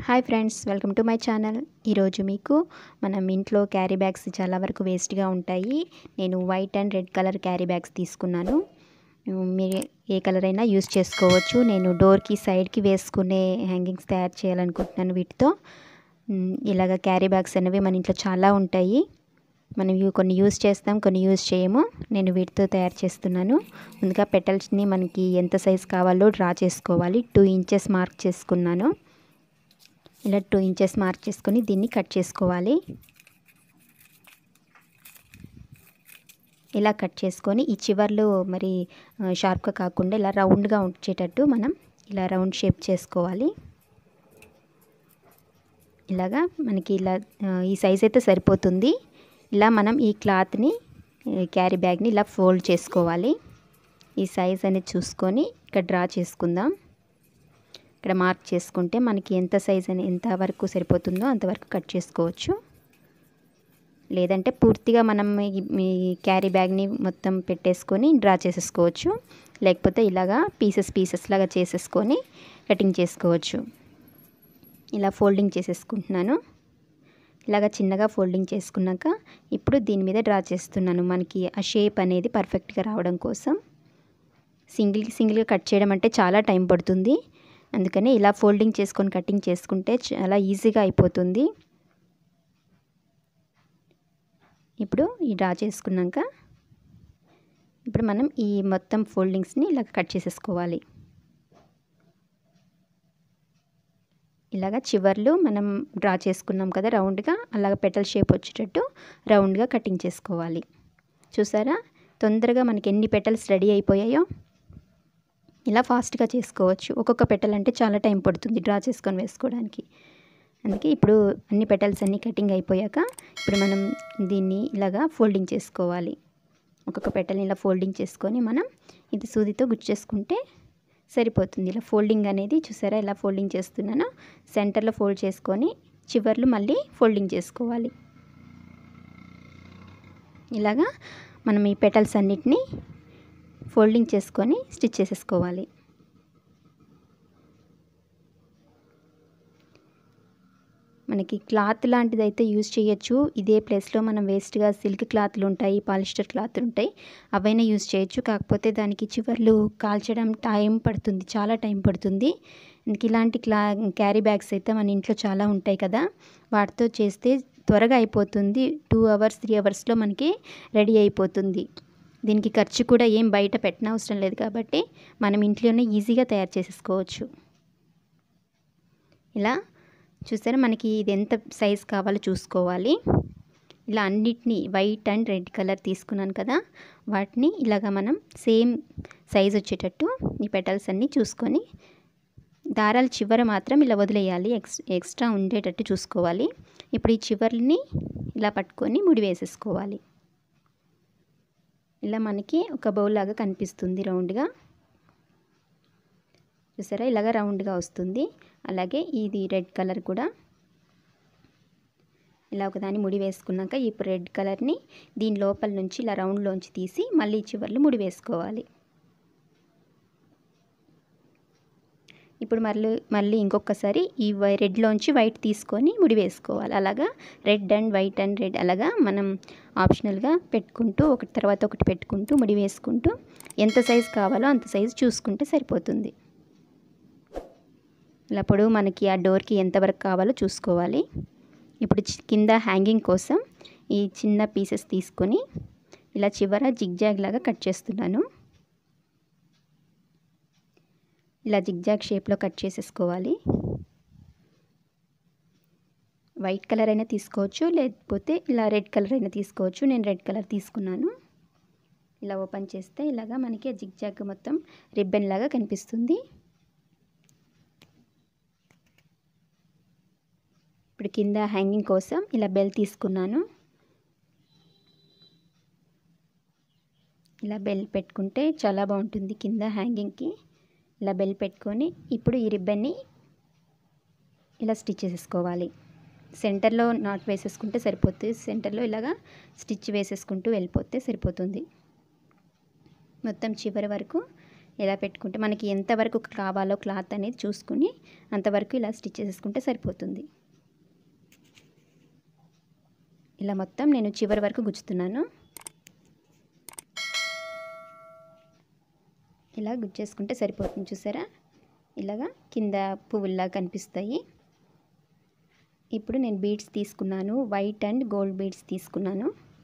hi friends welcome to my channel ఈరోజు మీకు మనం ఇంట్లో క్యారీ బ్యాగ్స్ చాలా వరకు వేస్ట్గా ఉంటాయి నేను white and red colour carry bags తీసుకున్నాను మీరు ఏ కలర్ అయినా యూస్ చేసుకోవచ్చు నేను డోర్కి సైడ్కి వేసుకునే హ్యాంగింగ్స్ తయారు చేయాలనుకుంటున్నాను వీటితో మ్, ఇలాగ క్యారీ బ్యాగ్స్ అనేవి మన ఇంట్లో చాలా ఉంటాయి మనం ఇవి కొన్ని యూస్ చేస్తాం కొన్ని యూస్ చేయము నేను వీటితో తయారు చేస్తున్నాను ముందుగా పెటల్స్ని మనకి ఎంత సైజ్ కావాలో డ్రా చేసుకోవాలి టూ ఇంచెస్ మార్క్ చేసుకున్నాను ఇలా టూ ఇంచెస్ మార్క్ చేసుకొని దీన్ని కట్ చేసుకోవాలి ఇలా కట్ చేసుకొని ఈ చివర్లు మరి ఆ, షార్ప్గా కాకుండా ఇలా రౌండ్గా వచ్చేటట్టు మనం ఇలా రౌండ్ షేప్ చేసుకోవాలి ఇలాగా మనకి ఇలా ఆ, ఈ సైజ్ అయితే సరిపోతుంది ఇలా మనం ఈ క్లాత్ని క్యారీ బ్యాగ్ని ఇలా ఫోల్డ్ చేసుకోవాలి ఈ సైజ్ అనేది చూసుకొని ఇక్కడ డ్రా చేసుకుందాం ఇక్కడ మార్క్ చేసుకుంటే మనకి ఎంత సైజ్ అని ఎంత వరకు సరిపోతుందో అంతవరకు కట్ చేసుకోవచ్చు లేదంటే పూర్తిగా మనం ఈ- ఈ క్యారీ బ్యాగ్ని మొత్తం పెట్టేసుకొని డ్రా చేసేసుకోవచ్చు లేకపోతే ఇలాగా పీసెస్ పీసెస్ లాగా చేసేసుకొని కటింగ్ చేసుకోవచ్చు ఇలా ఫోల్డింగ్ చేసేసుకుంటున్నాను ఇలాగ చిన్నగా ఫోల్డింగ్ చేసుకున్నాక ఇప్పుడు దీని మీద డ్రా చేస్తున్నాను మనకి ఆ షేప్ అనేది పర్ఫెక్ట్గా రావడం కోసం సింగిల్ సింగిల్గా కట్ చేయడం అంటే చాలా టైం పడుతుంది అందుకని ఇలా ఫోల్డింగ్ చేసుకొని కటింగ్ చేసుకుంటే చాలా ఈజీగా అయిపోతుంది ఇప్పుడు ఈ డ్రా చేసుకున్నాక ఇప్పుడు మనం ఈ మొత్తం ఫోల్డింగ్స్ని ఇలా కట్ చేసేసుకోవాలి ఇలాగ చివర్లు మనం డ్రా చేసుకున్నాం కదా రౌండ్గా అలాగ పెటల్ షేప్ వచ్చేటట్టు రౌండ్గా కటింగ్ చేసుకోవాలి చూసారా తొందరగా మనకి ఎన్ని పెటల్స్ రెడీ అయిపోయాయో ఇలా ఫాస్ట్గా చేసుకోవచ్చు ఒక్కొక్క పెటల్ అంటే చాలా టైం పడుతుంది డ్రా చేసుకొని వేసుకోవడానికి అందుకే ఇప్పుడు అన్ని పెటల్స్ అన్నీ కటింగ్ అయిపోయాక ఇప్పుడు మనం దీన్ని ఇలాగా ఫోల్డింగ్ చేసుకోవాలి ఒక్కొక్క పెటల్ని ఇలా ఫోల్డింగ్ చేసుకొని మనం ఇది సూదితో గుచ్చేసుకుంటే సరిపోతుంది ఇలా ఫోల్డింగ్ అనేది చూసారా ఇలా ఫోల్డింగ్ చేస్తున్నాను సెంటర్లో ఫోల్డ్ చేసుకొని చివర్లు మళ్ళీ ఫోల్డింగ్ చేసుకోవాలి ఇలాగా మనం ఈ పెటల్స్ అన్నిటినీ ఫోల్డింగ్ చేసుకొని స్టిచ్ చేసేసుకోవాలి మనకి క్లాత్ లాంటిది అయితే యూజ్ చేయొచ్చు ఇదే ప్లేస్లో మనం వేస్ట్గా సిల్క్ క్లాత్లు ఉంటాయి పాలిస్టర్ క్లాత్లు ఉంటాయి అవైనా యూజ్ చేయొచ్చు కాకపోతే దానికి చివర్లు కాల్చడం టైం పడుతుంది చాలా టైం పడుతుంది ఇంక ఇలాంటి క్లా క్యారీ బ్యాగ్స్ అయితే మన ఇంట్లో చాలా ఉంటాయి కదా వాటితో చేస్తే త్వరగా అయిపోతుంది టూ అవర్స్ త్రీ అవర్స్లో మనకి రెడీ అయిపోతుంది దీనికి ఖర్చు కూడా ఏం బయట పెట్టనవసరం లేదు కాబట్టి మనం ఇంట్లోనే ఈజీగా తయారు చేసేసుకోవచ్చు ఇలా చూసారా మనకి ఇది ఎంత సైజ్ కావాలో చూసుకోవాలి ఇలా అన్నిటినీ వైట్ అండ్ రెడ్ కలర్ తీసుకున్నాను కదా వాటిని ఇలాగ మనం సేమ్ సైజ్ వచ్చేటట్టు ఈ పెటల్స్ అన్నీ చూసుకొని దారాల చివర మాత్రం ఇలా వదిలేయాలి ఎక్స్ ఎక్స్ట్రా ఉండేటట్టు చూసుకోవాలి ఇప్పుడు ఈ చివర్ని ఇలా పట్టుకొని ముడి వేసేసుకోవాలి ఇలా మనకి ఒక బౌల్ లాగా కనిపిస్తుంది రౌండ్గా చూసారా ఇలాగ రౌండ్గా వస్తుంది అలాగే ఇది రెడ్ కలర్ కూడా ఇలా ఒకదాన్ని ముడి వేసుకున్నాక ఈ రెడ్ కలర్ని దీని లోపల నుంచి ఇలా రౌండ్లోంచి తీసి మళ్ళీ చివర్లు ముడి వేసుకోవాలి ఇప్పుడు మళ్ళీ మళ్ళీ ఇంకొకసారి ఈ వై రెడ్లోంచి వైట్ తీసుకొని ముడి వేసుకోవాలి అలాగా red and white and red అలాగా మనం ఆప్షనల్గా పెట్టుకుంటూ ఒకటి తర్వాత ఒకటి పెట్టుకుంటూ ముడి వేసుకుంటూ ఎంత సైజు కావాలో అంత సైజు చూసుకుంటే సరిపోతుంది ఇలా పొడవు మనకి ఆ డోర్కి ఎంతవరకు కావాలో చూసుకోవాలి ఇప్పుడు చి- కింద హ్యాంగింగ్ కోసం ఈ చిన్న పీసెస్ తీసుకొని ఇలా చివర జిగ్జాగ్ లాగా కట్ చేస్తున్నాను ఇలా జిగ్జాగ్ షేప్లో కట్ చేసేసుకోవాలి వైట్ కలర్ అయినా తీసుకోవచ్చు లేకపోతే ఇలా రెడ్ కలర్ అయినా తీసుకోవచ్చు నేను రెడ్ కలర్ తీసుకున్నాను ఇలా ఓపెన్ చేస్తే ఇలాగా మనకి జిగ్జాగ్ మొత్తం రిబ్బన్ లాగా కనిపిస్తుంది ఇప్పుడు కింద హ్యాంగింగ్ కోసం ఇలా బెల్ తీసుకున్నాను ఇలా బెల్ పెట్టుకుంటే చాలా బాగుంటుంది కింద హ్యాంగింగ్కి ఇలా బెల్ పెట్టుకొని ఇప్పుడు ఈ రిబ్బన్ని ఇలా స్టిచ్ చేసేసుకోవాలి సెంటర్లో నాట్ వేసేసుకుంటే సరిపోతుంది సెంటర్లో ఇలాగా స్టిచ్ వేసేసుకుంటూ వెళ్ళిపోతే సరిపోతుంది మొత్తం చివరి వరకు ఎలా పెట్టుకుంటే మనకి ఎంతవరకు కావాలో క్లాత్ అనేది చూసుకుని అంతవరకు ఇలా స్టిచ్ చేసుకుంటే సరిపోతుంది ఇలా మొత్తం నేను చివరి వరకు గుచ్చుతున్నాను ఇలా గుచ్చేసుకుంటే సరిపోతుంది చూసారా ఇలాగా కింద పువ్వుల్లా కనిపిస్తాయి ఇప్పుడు నేను బీడ్స్ తీసుకున్నాను వైట్ అండ్ గోల్డ్ బీడ్స్ తీసుకున్నాను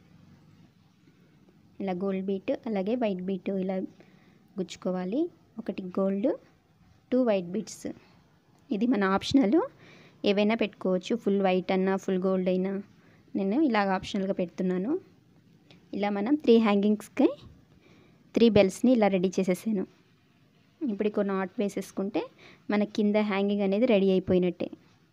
ఇలా గోల్డ్ బీట్ అలాగే వైట్ బీట్ ఇలా గుచ్చుకోవాలి ఒకటి గోల్డ్ టూ వైట్ బీడ్స్ ఇది మన ఆప్షనల్ ఏవైనా పెట్టుకోవచ్చు ఫుల్ వైట్ అన్నా ఫుల్ గోల్డ్ అయినా నేను ఇలాగ ఆప్షనల్గా పెడుతున్నాను ఇలా మనం త్రీ హ్యాంగింగ్స్కి త్రీ బెల్స్ని ఇలా రెడీ చేసేసాను ఇప్పుడు కొన్ని నాట్ వేసేసుకుంటే మన కింద హ్యాంగింగ్ అనేది రెడీ అయిపోయినట్టే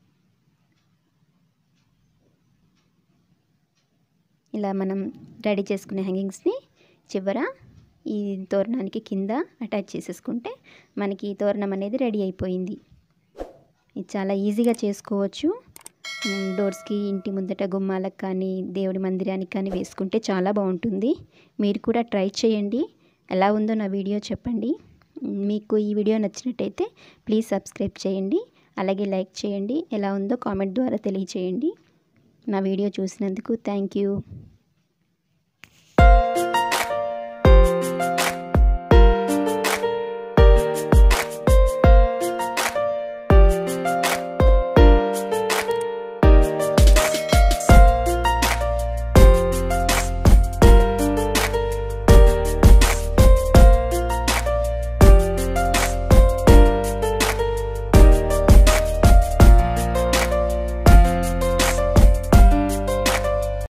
ఇలా మనం రెడీ చేసుకునే హ్యాంగింగ్స్ని చివర ఈ తోరణానికి కింద అటాచ్ చేసేసుకుంటే మనకి ఈ తోరణం అనేది రెడీ అయిపోయింది ఇది చాలా ఈజీగా చేసుకోవచ్చు డోర్స్కి ఇంటి ముందట గుమ్మాలకు కానీ దేవుడి మందిరానికి కానీ వేసుకుంటే చాలా బాగుంటుంది మీరు కూడా ట్రై చేయండి ఎలా ఉందో నా వీడియో చెప్పండి మీకు ఈ వీడియో నచ్చినట్టయితే ప్లీజ్ సబ్స్క్రైబ్ చేయండి అలాగే లైక్ చేయండి ఎలా ఉందో కామెంట్ ద్వారా తెలియచేయండి నా వీడియో చూసినందుకు థ్యాంక్ యూ